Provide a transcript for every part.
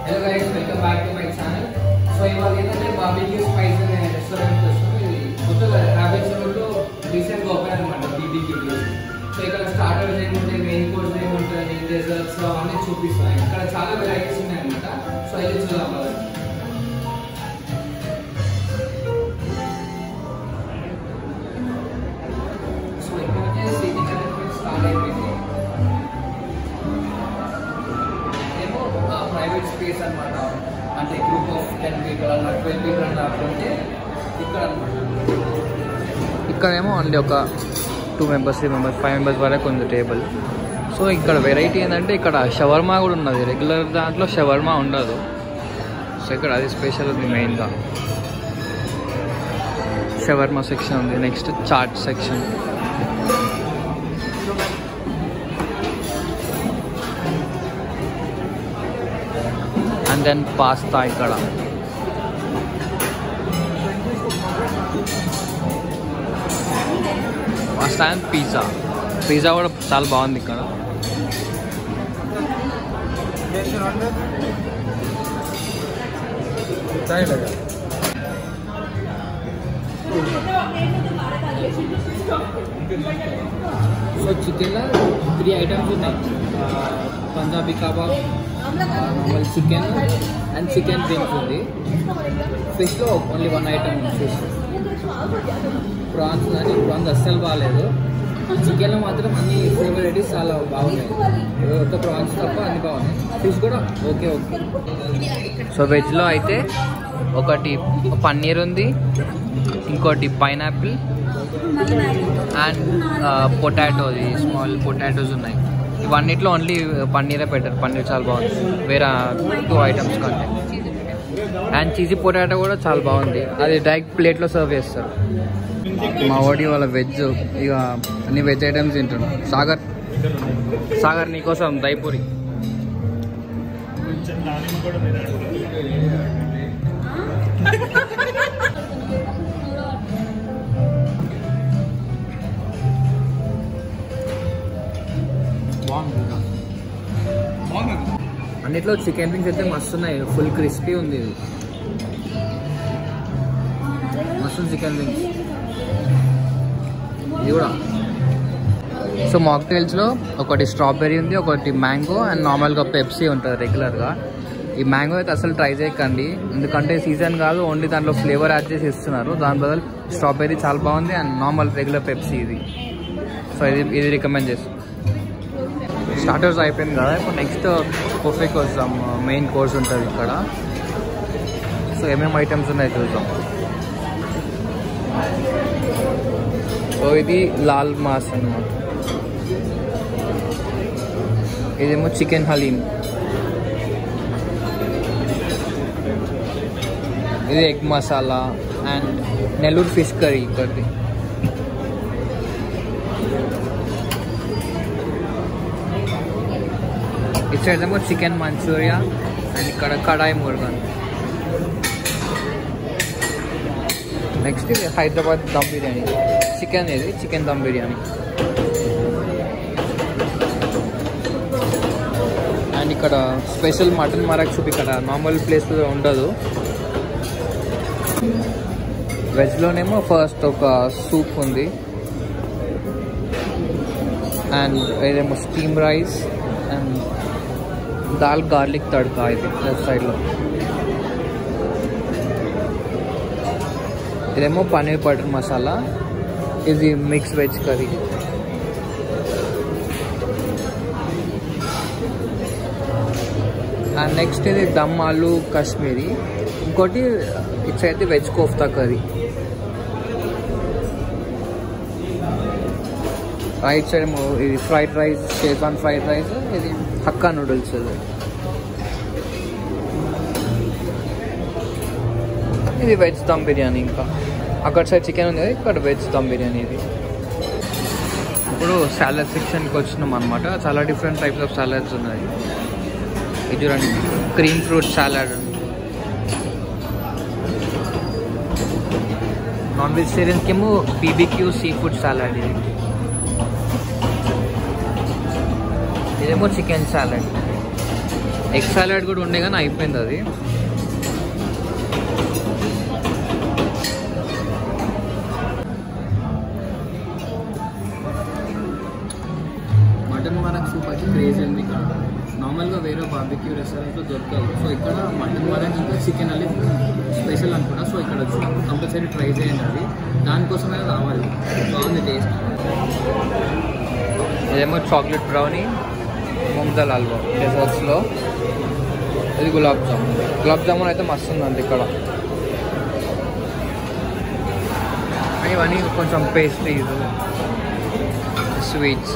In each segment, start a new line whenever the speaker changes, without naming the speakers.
hello guys welcome back to my channel so ఇవాళ ఏంటంటే barbecue spice అనే restaurant వస్తుంది ఇది కొత్తగా హ్యాబిట్స్ రోడ్లో రీసెంట్గా ఓపెన్ అనమాట బీబీక్యూ సో ఇక్కడ స్టార్టర్స్ ఏముంటాయి మెయిన్ కోర్స్ ఏముంటుంది డెజర్ట్స్ అవన్నీ చూపిస్తాయి ఇక్కడ చాలా వెరైటీస్ ఉన్నాయి అనమాట సో అయితే చూద్దాం కదా సో ఇక్కడ వచ్చేసి సీటింగ్ అరేంజ్మెంట్ స్టార్ట్ అయిపోయింది ఏమో ఒక ప్రైవేట్ స్పేస్ అన్నమాట అంటే గ్రూప్ ఆఫ్ టెన్ పీపుల్ అన్న ట్వెల్వ్ పీపుల్ అన్న ఉంటే ఇక్కడ అనమాట
ఇక్కడేమో ఓన్లీ ఒక two members three members five members వరకు ఉంది టేబుల్ సో ఇక్కడ వెరైటీ ఏంటంటే ఇక్కడ షవర్మా కూడా ఉన్నది రెగ్యులర్ దాంట్లో షవర్మా ఉండదు సో ఇక్కడ అది స్పెషల్ ఉంది మెయిన్గా షవర్మా సెక్షన్ ఉంది next chaat section and then pasta ఇక్కడ పాస్తా అండ్ పిజ్జా పిజ్జా కూడా చాలా బాగుంది ఇక్కడ
సో చికెన్లో త్రీ ఐటమ్స్ ఉన్నాయి ఆ, పంజాబీ కబాబ్ మళ్ళీ చికెన్ అండ్ చికెన్ వింగ్స్ ఉంది ఫిష్లో ఓన్లీ వన్ ఐటమ్ ఉంది ఫిష్ ప్రాన్స్ కానీ ప్రాన్స్ అస్సలు బాగాలేదు చికెన్లో మాత్రం అన్ని ఫేవరెటీస్ చాలా బాగున్నాయి ఒక ప్రాన్స్ తప్ప అన్ని బాగున్నాయి ఫిష్ కూడా ఓకే ఓకే
సో వెజ్లో అయితే ఒకటి పన్నీర్ ఉంది ఇంకోటి పైనాపిల్ అండ్ పొటాటోది స్మాల్ పొటాటోస్ ఉన్నాయి ఇవన్నిట్లో ఓన్లీ పన్నీరే పెట్టారు పన్నీర్ చాలా బాగుంది వేరే టూ ఐటమ్స్ కంటే అండ్ చీజీ పొటాటో కూడా చాలా బాగుంది అది డైరెక్ట్ ప్లేట్లో సర్వ్ చేస్తారు మా ఓడి వాళ్ళ వెజ్ ఇక అన్ని వెజ్ ఐటమ్స్ తింటున్నాం సాగర్ సాగర్ నీకోసం దైపూరి అన్నిట్లో చికెన్ వింగ్స్ అయితే మస్తు ఉన్నాయి ఫుల్ క్రిస్పీ ఉంది ఇది మస్తు చికెన్ వింగ్స్ ఇది కూడా సో మాక్టైల్స్లో ఒకటి స్ట్రాబెర్రీ ఉంది ఒకటి మ్యాంగో అండ్ నార్మల్గా పెప్సీ ఉంటుంది రెగ్యులర్గా ఈ మ్యాంగో అయితే అసలు ట్రై చేయకండి ఎందుకంటే సీజన్ కాదు ఓన్లీ దాంట్లో ఫ్లేవర్ యాడ్ చేసి ఇస్తున్నారు దాని బదులు స్ట్రాబెర్రీ చాలా బాగుంది అండ్ నార్మల్ రెగ్యులర్ పెప్సీ ఇది సో ఇది ఇది రికమెండ్ చేస్తాం స్టార్టర్స్ అయిపోయింది కదా ఇప్పుడు నెక్స్ట్ బొఫేకి వస్తాం మెయిన్ కోర్స్ ఉంటుంది ఇక్కడ సో ఏమేమి ఐటమ్స్ ఉన్నాయి చూద్దాం సో ఇది లాల్ మాస్ అన్నమాట ఇదేమో చికెన్ హలీమ్ ఇది egg masala and Nellore fish curry ఇక్కడిది ఇటు సైడ్ ఏమో చికెన్ మంచూరియా అండ్ ఇక్కడ కడాయి మురుగన్ నెక్స్ట్ ఇది హైదరాబాద్ దమ్ బిర్యానీ చికెన్ ఇది చికెన్ దమ్ బిర్యానీ అండ్ ఇక్కడ స్పెషల్ మటన్ మరక్ సూప్ ఇక్కడ నార్మల్ ప్లేస్లో ఉండదు వెజ్లోనేమో ఫస్ట్ ఒక సూప్ ఉంది అండ్ ఇదేమో steam rice and dal garlic tadka ఇది లెఫ్ట్ సైడ్లో ఇదేమో పన్నీర్ బటర్ మసాలా ఇది mix veg curry and next ఇది దమ్ ఆలు కాశ్మీరీ ఇంకోటి ఇట్స్ అయితే veg kofta curry right side ఏమో ఇది fried rice Schezwan fried rice ఇది హక్కా నూడిల్స్ ఇది ఇది వెజ్ దమ్ బిర్యానీ ఇంకా అక్కడ సైడ్ చికెన్ ఉంది కదా, ఇక్కడ వెజ్ దమ్ బిర్యానీ ఇది ఇప్పుడు సాలడ్ సెక్షన్కి వచ్చినాం అనమాట చాలా డిఫరెంట్ టైప్స్ ఆఫ్ సాలడ్స్ ఉన్నాయి ఇది చూడండి క్రీమ్ ఫ్రూట్ సాలడ్ నాన్ వెజిటేరియన్కి ఏమో బీబీక్యూ సీ ఫుడ్ సాలడ్ ఇది ఇదేమో చికెన్ సాలడ్ ఎగ్ సాలెడ్ కూడా ఉండే కానీ అయిపోయింది అది
మటన్ మరక్ సూప్ అయితే క్రేజ్ అయింది ఇక్కడ నార్మల్గా వేరే బార్బిక్యూ రెస్టారెంట్లో దొరకదు సో ఇక్కడ మటన్ మరక్ ఇంకా చికెన్ అనేది స్పెషల్ అనుకున్నా సో ఇక్కడ వచ్చినప్పుడు కంపల్సరీ ట్రై చేయండి అది దానికోసమే రావాలి బాగుంది టేస్ట్
ఇదేమో చాక్లెట్ బ్రౌనీ మూంగ్ దాల్ హల్వా డెజర్ట్స్లో ఇది గులాబ్ జామున్ గులాబ్ జామున్ అయితే మస్తు ఉందండి ఇక్కడ ఇవన్నీ కొంచెం పేస్ట్రీస్ స్వీట్స్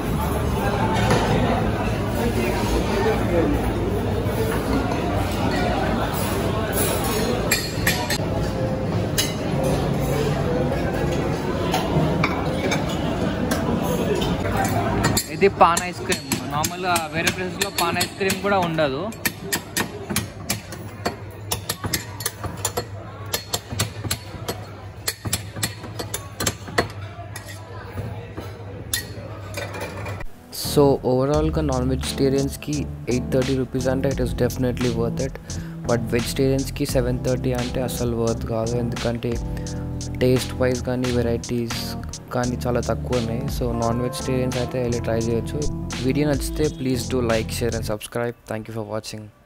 ఇది పాన్ ఐస్ క్రీమ్ నార్మల్గా వేరే ప్లేసెస్లో పాన్ ఐస్ క్రీమ్ కూడా ఉండదు సో ఓవరాల్గా నాన్ వెజిటేరియన్స్కి ఎయిట్ థర్టీ రూపీస్ అంటే it is definitely worth it but వెజిటేరియన్స్కి సెవెన్ థర్టీ అంటే అసలు వర్త్ కాదు ఎందుకంటే టేస్ట్ వైజ్ కానీ వెరైటీస్ కానీ చాలా తక్కువ ఉన్నాయి సో నాన్ వెజిటేరియన్స్ అయితే వెళ్ళి ట్రై చేయొచ్చు వీడియో నచ్చితే please do like share and subscribe thank you for watching